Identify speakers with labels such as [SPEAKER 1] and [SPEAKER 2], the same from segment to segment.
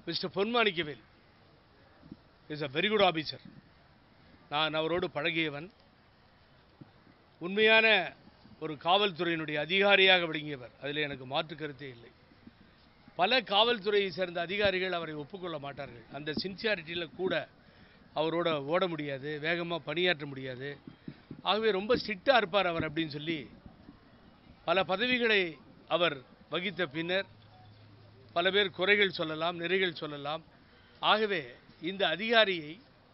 [SPEAKER 1] Mister Ponmanickavel is a very good officer நான் அவரோடு பழகியவன் உண்மையான ஒரு காவல்துறையினுடைய அதிகாரியாக விளங்கியவர் அதில் எனக்கு மாற்று கருத்தே இல்லை பல காவல்துறையை சேர்ந்த அதிகாரிகள் அவரை ஒப்புக்கொள்ள மாட்டார்கள் அந்த சின்சியாரிட்டியில் கூட அவரோட ஓட முடியாது வேகமாக பணியாற்ற முடியாது ஆகவே ரொம்ப ஸ்ட்ரிக்டாக இருப்பார் அவர் அப்படின்னு சொல்லி பல பதவிகளை அவர் வகித்த பின்னர் பல பேர் குறைகள் சொல்லலாம் நிறைகள் சொல்லலாம் ஆகவே இந்த அதிகாரியை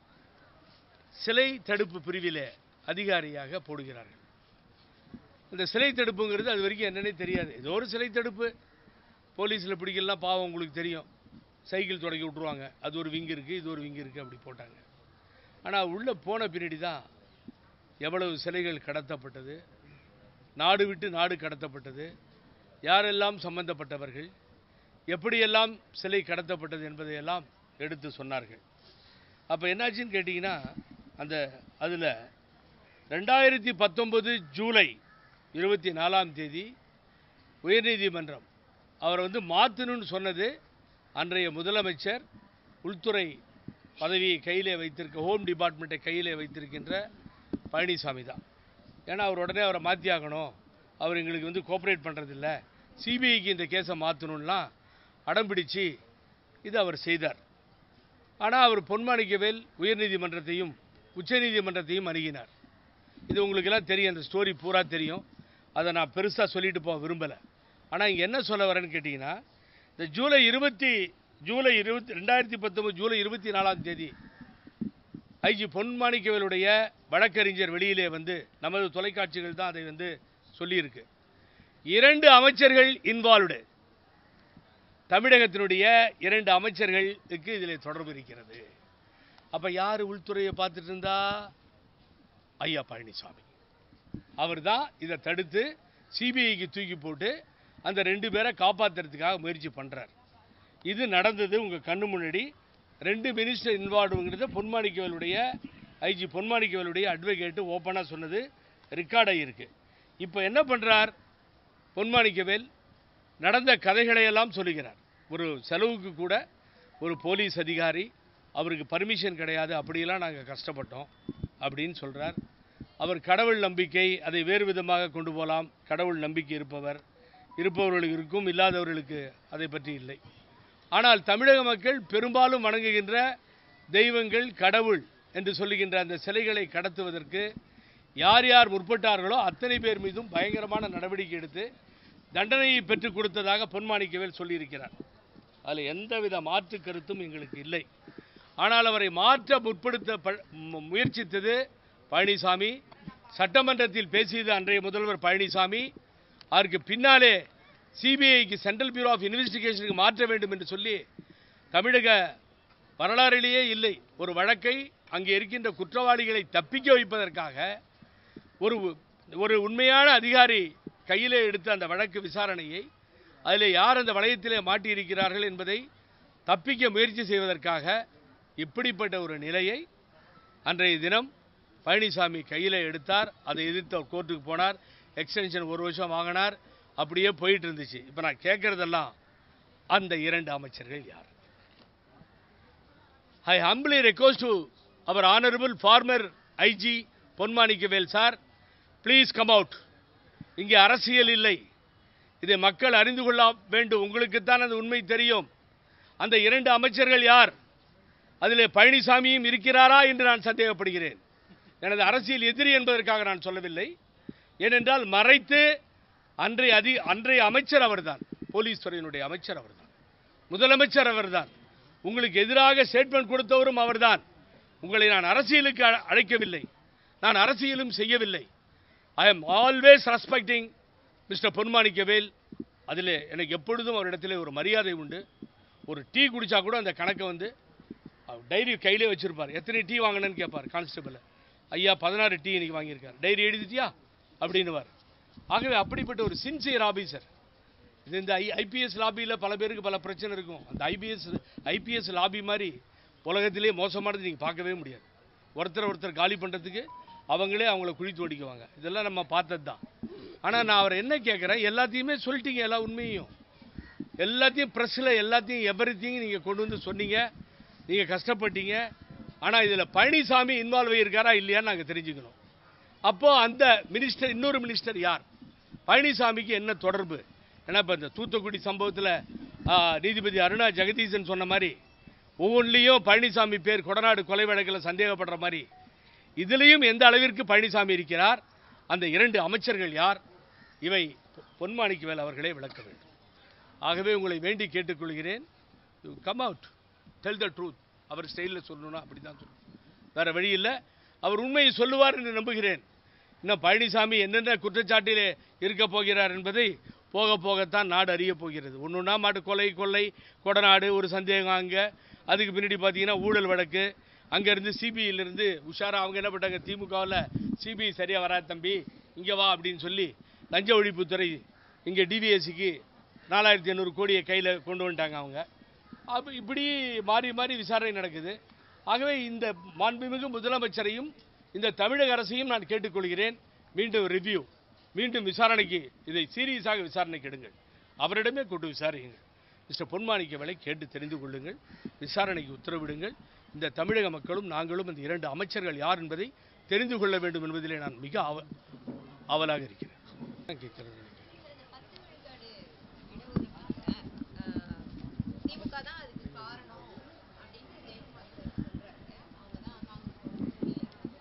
[SPEAKER 1] சிலை தடுப்பு பிரிவிலே அதிகாரியாக போடுகிறார்கள் இந்த சிலை தடுப்புங்கிறது அது வரைக்கும் என்னன்னே தெரியாது ஏதோ ஒரு சிலை தடுப்பு போலீஸில் பிடிக்கலாம் பாவம் உங்களுக்கு தெரியும் சைக்கிள் தொடக்கி விட்ருவாங்க அது ஒரு விங்கு இருக்குது இது ஒரு விங்கு இருக்குது அப்படி போட்டாங்க ஆனால் உள்ளே போன பின்னாடி தான் எவ்வளவு சிலைகள் கடத்தப்பட்டது நாடு விட்டு நாடு கடத்தப்பட்டது யாரெல்லாம் சம்பந்தப்பட்டவர்கள் எப்படியெல்லாம் சிலை கடத்தப்பட்டது என்பதையெல்லாம் எடுத்து சொன்னார்கள் அப்போ என்னாச்சுன்னு கேட்டிங்கன்னா அந்த அதில் ரெண்டாயிரத்தி பத்தொன்பது ஜூலை இருபத்தி நாலாம் தேதி உயர்நீதிமன்றம் அவரை வந்து மாற்றணும்னு சொன்னது அன்றைய முதலமைச்சர் உள்துறை பதவியை கையிலே வைத்திருக்க ஹோம் டிபார்ட்மெண்ட்டை கையிலே வைத்திருக்கின்ற பழனிசாமி தான் ஏன்னா அவர் உடனே அவரை மாற்றி ஆகணும் அவர் எங்களுக்கு வந்து கோஆப்ரேட் பண்ணுறதில்ல சிபிஐக்கு இந்த கேஸை மாற்றணும்லாம் அடம் பிடிச்சு இது அவர் செய்தார் ஆனால் அவர் பொன்மாணிக்கவேல் உயர்நீதிமன்றத்தையும் உச்சநீதிமன்றத்தையும் அணுகினார் இது உங்களுக்கெல்லாம் தெரியும் அந்த ஸ்டோரி பூரா தெரியும் அதை நான் பெருசாக சொல்லிட்டு போக விரும்பலை ஆனால் இங்கே என்ன சொல்ல வரேன்னு கேட்டிங்கன்னா இந்த ஜூலை இருபத்தி ஜூலை இருபத்தி ரெண்டாயிரத்தி பத்தொம்பது ஜூலை இருபத்தி நாலாம் தேதி ஐஜி பொன்மாணிக்கவேலுடைய வழக்கறிஞர் வெளியிலே வந்து நமது தொலைக்காட்சிகள் தான் அதை வந்து சொல்லியிருக்கு இரண்டு அமைச்சர்கள் இன்வால்வ்டு தமிழகத்தினுடைய இரண்டு அமைச்சர்களுக்கு இதில் தொடர்பு இருக்கிறது அப்போ யார் உள்துறையை பார்த்துட்டு இருந்தா ஐயா பழனிசாமி அவர் தான் இதை தடுத்து சிபிஐக்கு தூக்கி போட்டு அந்த ரெண்டு பேரை காப்பாற்றுறதுக்காக முயற்சி பண்ணுறார் இது நடந்தது உங்கள் கண்ணு முன்னாடி ரெண்டு மினிஸ்டர் இன்வால்வ்ங்கிறத பொன்மாணிக்கவேலுடைய ஐஜி பொன்மாணிக்கவேலுடைய அட்வொகேட்டு ஓப்பனாக சொன்னது ரெக்கார்ட் ஆகியிருக்கு இப்போ என்ன பண்ணுறார் பொன்மாணிக்கவேல் நடந்த கதைகளையெல்லாம் சொல்லுகிறார் ஒரு செலவுக்கு கூட ஒரு போலீஸ் அதிகாரி அவருக்கு பர்மிஷன் கிடையாது அப்படியெல்லாம் நாங்கள் கஷ்டப்பட்டோம் அப்படின்னு சொல்கிறார் அவர் கடவுள் நம்பிக்கை அதை வேறு விதமாக கொண்டு போகலாம் கடவுள் நம்பிக்கை இருப்பவர் இருப்பவர்களுக்கு இருக்கும் இல்லாதவர்களுக்கு அதை பற்றி இல்லை ஆனால் தமிழக மக்கள் பெரும்பாலும் வணங்குகின்ற தெய்வங்கள் கடவுள் என்று சொல்லுகின்ற அந்த சிலைகளை கடத்துவதற்கு யார் யார் முற்பட்டார்களோ அத்தனை பேர் மீதும் பயங்கரமான நடவடிக்கை எடுத்து தண்டனையை பெற்றுக் கொடுத்ததாக பொன்மாணிக்கவேல் சொல்லியிருக்கிறார் அதில் எந்தவித மாற்று கருத்தும் எங்களுக்கு இல்லை ஆனால் அவரை மாற்ற முற்படுத்த ப- மு- முயற்சித்தது பழனிசாமி சட்டமன்றத்தில் பேசியது அன்றைய முதல்வர் பழனிசாமி அதற்கு பின்னாலே சிபிஐக்கு சென்ட்ரல் பியூரோ ஆஃப் இன்வெஸ்டிகேஷனுக்கு மாற்ற வேண்டும் என்று சொல்லி தமிழக வரலாறிலேயே இல்லை ஒரு வழக்கை அங்கே இருக்கின்ற குற்றவாளிகளை தப்பிக்க வைப்பதற்காக ஒரு ஒரு உண்மையான அதிகாரி கையிலே எடுத்த அந்த வழக்கு விசாரணையை அதில் யார் அந்த வளையத்திலே மாட்டியிருக்கிறார்கள் என்பதை தப்பிக்க முயற்சி செய்வதற்காக இப்படிப்பட்ட ஒரு நிலையை அன்றைய தினம் பழனிசாமி கையில் எடுத்தார் அதை எதிர்த்து அவர் கோர்ட்டுக்கு போனார் எக்ஸ்டென்ஷன் ஒரு வருஷம் வாங்கினார் அப்படியே போயிட்டு இருந்துச்சு இப்போ நான் கேட்குறதெல்லாம் அந்த இரண்டு அமைச்சர்கள் யார் I humbly request to our honorable former IG Ponmanickavel sir please come out இங்கே அரசியல் இல்லை இதை மக்கள் அறிந்து கொள்ள வேண்டும் உங்களுக்குத்தான் அந்த உண்மை தெரியும் அந்த இரண்டு அமைச்சர்கள் யார் அதிலே பழனிசாமியும் இருக்கிறாரா என்று நான் சந்தேகப்படுகிறேன் எனது அரசியல் எதிரி என்பதற்காக நான் சொல்லவில்லை ஏனென்றால் மறைத்து அன்றைய அதி அன்றைய அமைச்சர் அவர்தான் போலீஸ் துறையினுடைய அமைச்சர் அவர்தான் முதலமைச்சர் அவர்தான் உங்களுக்கு எதிராக ஸ்டேட்மெண்ட் கொடுத்தவரும் அவர்தான் உங்களை நான் அரசியலுக்கு அழ- அழைக்கவில்லை நான் அரசியலும் செய்யவில்லை I am always respecting mister Ponmanickavel அதில் எனக்கு எப்பொழுதும் அவரிடத்திலே ஒரு மரியாதை உண்டு ஒரு டீ குடிச்சா கூட அந்த கணக்கை வந்து அவர் டைரி கையிலே வச்சிருப்பார் எத்தனை டீ வாங்கினேன்னு கேட்பார் கான்ஸ்டபிள் ஐயா பதினாறு டீ இன்னைக்கு வாங்கியிருக்கார் டைரி எழுதிட்டியா அப்படின்னுவார் ஆகவே அப்படிப்பட்ட ஒரு சின்சியர் ஆபீசர் இது இந்த ஐ ஐபிஎஸ் லாபியில் பல பேருக்கு பல பிரச்சனை இருக்கும் அந்த ஐபிஎஸ் ஐபிஎஸ் லாபி மாதிரி உலகத்திலே மோசமானது நீங்கள் பார்க்கவே முடியாது ஒருத்தர் ஒருத்தர் காலி பண்ணுறதுக்கு அவங்களே அவங்கள குழி தோண்டிக்குவாங்க இதெல்லாம் நம்ம பார்த்தது தான் ஆனால் நான் அவரை என்ன கேட்குறேன் எல்லாத்தையுமே சொல்லிட்டீங்க எல்லா உண்மையும் எல்லாத்தையும் ப்ரெஸ்ஸில் எல்லாத்தையும் எவ்ரி நீங்கள் கொண்டு வந்து சொன்னீங்க நீங்கள் கஷ்டப்பட்டீங்க ஆனால் இதில் பழனிசாமி இன்வால்வ் ஆகியிருக்காரா இல்லையான்னு நாங்கள் தெரிஞ்சுக்கணும் அப்போது அந்த மினிஸ்டர் இன்னொரு மினிஸ்டர் யார் பழனிசாமிக்கு என்ன தொடர்பு ஏன்னா இப்போ இந்த தூத்துக்குடி சம்பவத்தில் நீதிபதி அருணா ஜெகதீசன் சொன்ன மாதிரி ஒவ்வொன்றிலையும் பழனிசாமி பேர் கொடநாடு கொலை வழக்கில் சந்தேகப்படுற மாதிரி இதிலையும் எந்த அளவிற்கு பழனிசாமி இருக்கிறார் அந்த இரண்டு அமைச்சர்கள் யார் இவை பொன்மாணிக்கவேல் அவர்களே விளக்க வேண்டும் ஆகவே உங்களை வேண்டி கேட்டுக்கொள்கிறேன் you come out tell the truth அவர் ஸ்டைலில் சொல்லணும்னா அப்படி தான் சொல்லணும் வேறு வழி இல்லை அவர் உண்மையை சொல்லுவார் என்று நம்புகிறேன் இன்னும் பழனிசாமி என்னென்ன குற்றச்சாட்டிலே இருக்க போகிறார் என்பதை போக போகத்தான் நாடு அறிய போகிறது ஒன்றுனா மாட்டு கொலை கொள்ளை கொடநாடு ஒரு சந்தேகம் அங்கே அதுக்கு பின்னாடி பார்த்தீங்கன்னா ஊழல் வழக்கு அங்கேருந்து சிபிஐலேருந்து உஷாரா அவங்க என்ன பண்ணாங்க திமுகவில் சிபிஐ சரியாக வராது தம்பி இங்கே வா அப்படின்னு சொல்லி லஞ்ச ஒழிப்புத்துறை இங்கே டிவிஎஸ்சிக்கு நாலாயிரத்தி ஐநூறு கோடியை கையில் கொண்டு வந்துட்டாங்க அவங்க அப்போ இப்படி மாறி மாறி விசாரணை நடக்குது ஆகவே இந்த மாண்புமிகு முதலமைச்சரையும் இந்த தமிழக அரசையும் நான் கேட்டுக்கொள்கிறேன் மீண்டும் ரிவ்யூ மீண்டும் விசாரணைக்கு இதை சீரியஸாக விசாரணைக்கு எடுங்கள் அவரிடமே கொண்டு விசாரியுங்கள் மிஸ்டர் பொன்மாணிக்கவலை கேட்டு தெரிந்து கொள்ளுங்கள் விசாரணைக்கு உத்தரவிடுங்கள் இந்த தமிழக மக்களும் நாங்களும் இந்த இரண்டு அமைச்சர்கள் யார் என்பதை தெரிந்து கொள்ள வேண்டும் என்பதிலே நான் மிக அவ ஆவலாக இருக்கிறேன் நான் கேட்கிறேன்
[SPEAKER 2] திமுக தான் அதுக்கு காரணம் அப்படின்னு ஜெயக்குமார் சார் சொல்றாரு அவங்க தான் காங்கிரஸ்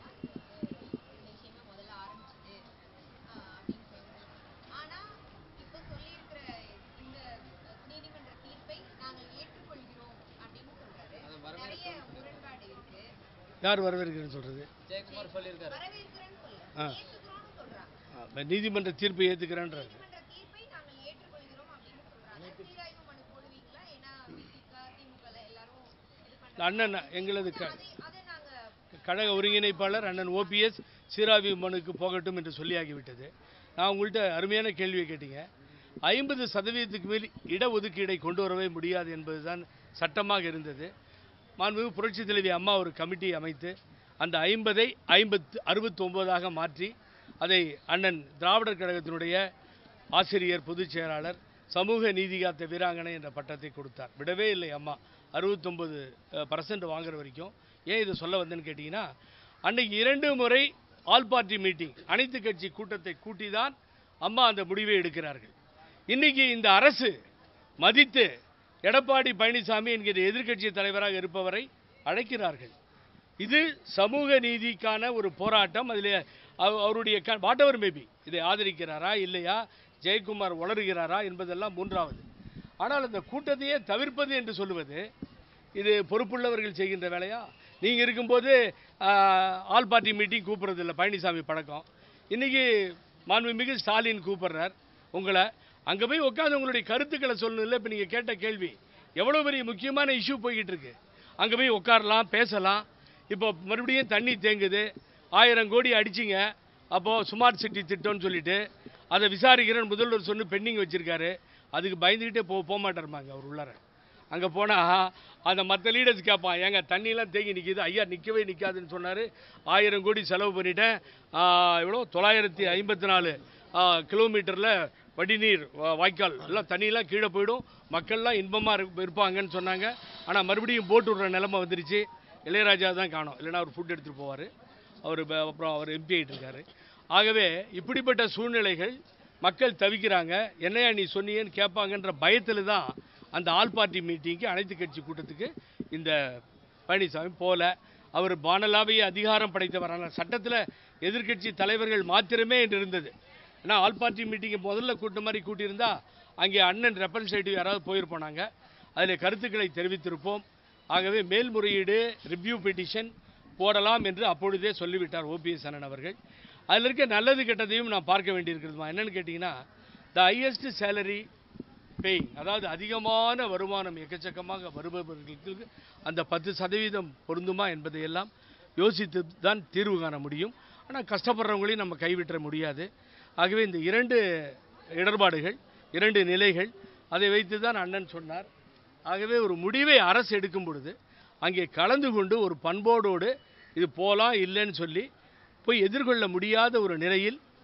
[SPEAKER 2] இந்த விஷயமே முதல்ல ஆரம்பிச்சது அப்படின்னு சொல்றாங்க ஆனா இப்ப சொல்லியிருக்கிற இந்த நீதிமன்ற தீர்ப்பை நாங்கள் ஏற்றுக்கொள்கிறோம் அப்படின்னு சொல்றாரு நிறைய முரண்பாடு இருக்கு
[SPEAKER 1] யார் வரவேற்கிறேன்னு சொல்கிறது
[SPEAKER 3] ஜெயக்குமார் சொல்லியிருக்காரு
[SPEAKER 2] வரவேற்கிறேன்னு சொல்ல
[SPEAKER 1] ஆ.
[SPEAKER 2] ஏற்றுக்கிறோம்னு சொல்றாங்க
[SPEAKER 1] நீதிமன்ற தீர்ப்பை ஏற்றுக்கிறேன்றாரு
[SPEAKER 2] நீதிமன்ற தீர்ப்பை நாங்கள் ஏற்றுக்கொள்கிறோம் அப்படின்னு சொல்றாங்க சீராய்வு மனு போடுவீங்களா ஏன்னா விசிக திமுக ல எல்லாரும் இது பண்றாங்க
[SPEAKER 1] அண்ணன் எங்களது க
[SPEAKER 2] அதை அதை நாங்க
[SPEAKER 1] கழக ஒருங்கிணைப்பாளர் அண்ணன் ஓபிஎஸ் சீராவி மனுக்கு போகட்டும் என்று சொல்லியாகிவிட்டது நான் உங்கள்கிட்ட அருமையான கேள்வியை கேட்டீங்க ஐம்பது சதவீதத்துக்கு மேல் இடஒதுக்கீடை கொண்டு வரவே முடியாது என்பதுதான் சட்டமாக இருந்தது மாண்புமிகு புரட்சி தலைவி அம்மா ஒரு கமிட்டி அமைத்து அந்த ஐம்பதை ஐம்பத்து அறுபத்தொம்போதாக மாற்றி அதை அண்ணன் திராவிடர் கழகத்தினுடைய ஆசிரியர் பொதுச் செயலாளர் சமூக நீதிகாத்த வீராங்கனை என்ற பட்டத்தை கொடுத்தார் விடவே இல்லை அம்மா அறுபத்தொம்பது பர்சன்ட் வாங்குற வரைக்கும் ஏன் இதை சொல்ல வந்தேன்னு கேட்டிங்கன்னா அன்னைக்கு இரண்டு முறை ஆல் பார்ட்டி மீட்டிங் அனைத்து கட்சி கூட்டத்தை கூட்டி தான் அம்மா அந்த முடிவை எடுக்கிறார்கள் இன்னைக்கு இந்த அரசு மதித்து எடப்பாடி பழனிசாமி என்கிற எதிர்க்கட்சி தலைவராக இருப்பவரை அழைக்கிறார்கள் இது சமூக நீதிக்கான ஒரு போராட்டம் அதில் அவருடைய வாட் எவர் மேபி இதை ஆதரிக்கிறாரா இல்லையா ஜெயக்குமார் வளருகிறாரா என்பதெல்லாம் மூன்றாவது ஆனால் அந்த கூட்டத்தையே தவிர்ப்பது என்று சொல்லுவது இது பொறுப்புள்ளவர்கள் செய்கின்ற வேலையா நீங்கள் இருக்கும்போது ஆஹ், ஆல் பார்ட்டி மீட்டிங் கூப்பிட்றதில்ல பழனிசாமி பழக்கம் இன்றைக்கி மாண்புமிகு ஸ்டாலின் கூப்பிடுறார் உங்களை அங்கே போய் உட்காந்து உங்களுடைய கருத்துக்களை சொல்லணும்ல இப்போ நீங்கள் கேட்ட கேள்வி எவ்வளோ பெரிய முக்கியமான இஷ்யூ போய்கிட்டு இருக்கு அங்கே போய் உட்காரலாம் பேசலாம் இப்போ மறுபடியும் தண்ணி தேங்குது ஆயிரம் கோடி அடிச்சிங்க அப்போது ஸ்மார்ட் சிட்டி திட்டம்னு சொல்லிட்டு அதை விசாரிக்கிறேன் முதல்வர் சொன்னு பெண்டிங் வச்சுருக்காரு அதுக்கு பயந்துக்கிட்டே போ போக மாட்டாருமாங்க அவர் உள்ளார அங்கே போனால் அந்த மற்ற லீடர்ஸ் கேட்பான் ஏங்க தண்ணியெல்லாம் தேங்கி நிற்கிது ஐயா நிற்கவே நிற்காதுன்னு சொன்னார் ஆயிரம் கோடி செலவு பண்ணிட்டேன் எவ்வளோ தொள்ளாயிரத்தி ஐம்பத்தி நாலு கிலோமீட்டரில் வடிநீர் வா- வாய்க்கால் எல்லாம் தண்ணியெல்லாம் கீழே போயிடும் மக்கள்லாம் இன்பமாக இரு இருப்பாங்கன்னு சொன்னாங்க ஆனால் மறுபடியும் போட்டு விடுற நிலைமை வந்துருச்சு இளையராஜா தான் காணோம் இல்லைன்னா அவர் ஃபுட் எடுத்துகிட்டு போவார் அவர் ப- அப்புறம் அவர் எம்பி ஆகிட்டு இருக்காரு ஆகவே இப்படிப்பட்ட சூழ்நிலைகள் மக்கள் தவிக்கிறாங்க என்னையா நீ சொன்னியேன்னு கேட்பாங்கன்ற பயத்தில் தான் அந்த ஆல் பார்ட்டி மீட்டிங்க்கு அனைத்து கட்சி கூட்டத்துக்கு இந்த பழனிசாமி போல அவர் வானலாவிய அதிகாரம் படைத்தவரான சட்டத்தில் எதிர்க்கட்சி தலைவர்கள் மாத்திரமே என்று இருந்தது ஏன்னா ஆல் பார்ட்டி மீட்டிங்கை முதல்ல கூட்ட மாதிரி கூட்டியிருந்தா அங்கே அண்ணன் ரெப்ரசன்டேட்டிவ் யாராவது போயிருப்போம் அதில் கருத்துக்களை தெரிவித்திருப்போம் ஆகவே மேல்முறையீடு ரிவ்யூ பெட்டிஷன் போடலாம் என்று அப்பொழுதே சொல்லிவிட்டார் ஓபிஎஸ் அண்ணன் அவர்கள் அதில் இருக்க நல்லது கெட்டதையும் நான் பார்க்க வேண்டியிருக்கிறதுமா என்னன்னு கேட்டிங்கன்னா த ஹையஸ்ட் சேலரி பேயிங் அதாவது அதிகமான வருமானம் எக்கச்சக்கமாக வருபவர்களுக்கு அந்த பத்து சதவீதம் பொருந்துமா என்பதையெல்லாம் யோசித்து தான் தீர்வு காண முடியும் ஆனால் கஷ்டப்படுறவங்களையும் நம்ம கைவிட்ட முடியாது ஆகவே இந்த இரண்டு இடர்பாடுகள் இரண்டு நிலைகள் அதை வைத்து தான் அண்ணன் சொன்னார் ஆகவே ஒரு முடிவை அரசு எடுக்கும் பொழுது அங்கே கலந்து கொண்டு ஒரு பண்போடோடு இது போலாம் இல்லைன்னு சொல்லி போய் எதிர்கொள்ள முடியாத ஒரு நிலையில்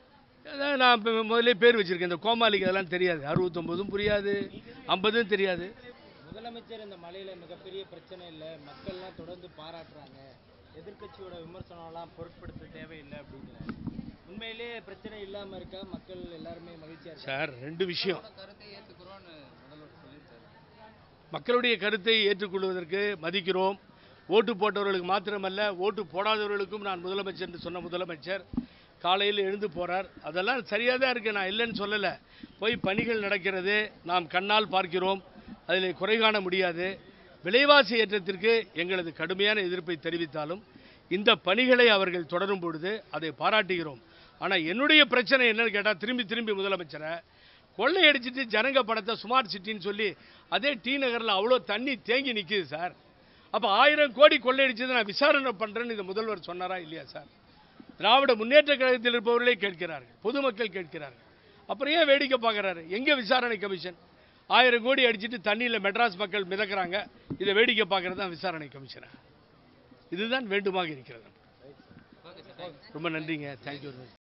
[SPEAKER 1] அதான் நான் இப்போ முதல்ல பேர் வச்சுருக்கேன் இந்த கோமாளிக்கு அதெல்லாம் தெரியாது அறுபத்தொம்போதும் புரியாது ஐம்பதும் தெரியாது
[SPEAKER 3] முதலமைச்சர் இந்த மலையில மிகப்பெரிய பிரச்சனை இல்லை மக்கள்லாம் தொடர்ந்து பாராட்டுறாங்க எதிர்க்கட்சியோட விமர்சனம்லாம் பொருட்படுத்த தேவையில்லை அப்படிங்கிறாங்க உண்மையிலேயே பிரச்சனை இல்லாம இருக்கா மக்கள் எல்லாருமே மகிழ்ச்சியா இருக்காங்க
[SPEAKER 1] சார் ரெண்டு விஷயம்
[SPEAKER 3] கருத்தை ஏத்துக்கிறோம்னு முதல்வர் சொல்லியிருக்காரு
[SPEAKER 1] மக்களுடைய கருத்தை ஏற்றுக்கொள்வதற்கு மதிக்கிறோம் ஓட்டு போட்டவர்களுக்கு மாத்திரமல்ல ஓட்டு போடாதவர்களுக்கும் நான் முதலமைச்சர் என்று சொன்ன முதலமைச்சர் காலையில் எழுந்து போறார் அதெல்லாம் சரியாக தான் இருக்கு நான் இல்லைன்னு சொல்லலை போய் பணிகள் நடக்கிறது நாம் கண்ணால் பார்க்கிறோம் அதில் குறை காண முடியாது விலைவாசி ஏற்றத்திற்கு எங்களது கடுமையான எதிர்ப்பை தெரிவித்தாலும் இந்த பணிகளை அவர்கள் தொடரும் பொழுது அதை பாராட்டுகிறோம் ஆனால் என்னுடைய பிரச்சனை என்னன்னு கேட்டால் திரும்பி திரும்பி முதலமைச்சரை கொள்ளையடிச்சிட்டு ஜனங்க படத்தை ஸ்மார்ட் சிட்டின்னு சொல்லி அதே டி நகரில் அவ்வளோ தண்ணி தேங்கி நிற்கிது சார் அப்போ ஆயிரம் கோடி கொள்ளையடிச்சது நான் விசாரணை பண்ணுறேன்னு இந்த முதல்வர் சொன்னாரா இல்லையா சார் திராவிட முன்னேற்ற கழகத்தில் இருப்பவர்களே கேட்கிறார்கள் பொதுமக்கள் கேட்கிறார்கள் அப்புறம் ஏன் வேடிக்கை பார்க்குறாரு எங்கே விசாரணை கமிஷன் ஆயிரம் கோடி அடிச்சிட்டு தண்ணியில் மெட்ராஸ் மக்கள் மிதக்கிறாங்க இதை வேடிக்கை பார்க்கறது தான் விசாரணை கமிஷனா இதுதான் வேண்டுமாக இருக்கிறது ரொம்ப நன்றிங்க தேங்க்யூ